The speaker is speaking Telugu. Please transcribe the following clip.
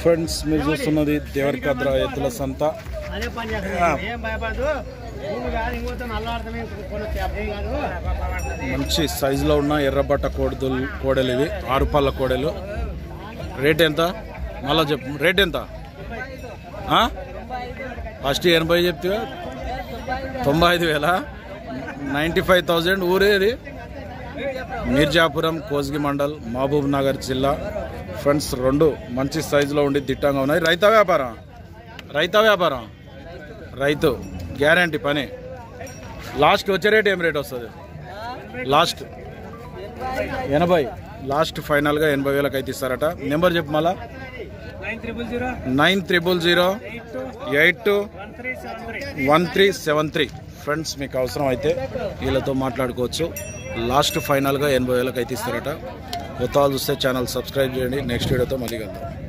ఫ్రెండ్స్ మీరు చూస్తున్నది దేవరికద్ర ఎద్దుల సంత అదే పని చేస్తాను ఏం భయపడదు భూమి కాదు ఇంకొంచెం అల్లాడతామే కొనొచ్చు అర్థం కాదు మంచి సైజులో ఉన్న ఎర్రబట్ట కోడలు కోడలు ఇవి ఆరు పళ్ళ కోడలు రేట్ ఎంత మళ్ళా చెప్పు రేట్ ఎంత ఆ? ఫస్ట్ ఎనభై చెప్తే తొంభై ఐదు వేల నైంటీ ఫైవ్ థౌజండ్ ఊరేది మీర్జాపురం కోస్గి మండల్ మహబూబ్ నగర్ జిల్లా ఫ్రెండ్స్ రెండు మంచి సైజులో ఉండి దిట్టంగా ఉన్నాయి రైతా వ్యాపారం రైతా వ్యాపారం రైతు గ్యారంటీ పని లాస్ట్ వచ్చే రేట్ ఏం రేట్ వస్తుంది లాస్ట్ ఎనభై లాస్ట్ ఫైనల్గా ఎనభై వేలకు అయితే ఇస్తారట నెంబర్ చెప్పు మళ్ళా nine triple zero nine triple zero eight two one three seven three one three seven three friends మీకు అవసరం అయితే వీళ్ళతో మాట్లాడుకోవచ్చు లాస్ట్ ఫైనల్గా ఎనభై వేలకు అయితే ఇస్తారట కొత్త వాళ్ళు చూస్తే ఛానల్ సబ్స్క్రైబ్ చేయండి నెక్స్ట్ వీడియోతో మళ్ళీ కలుద్దాం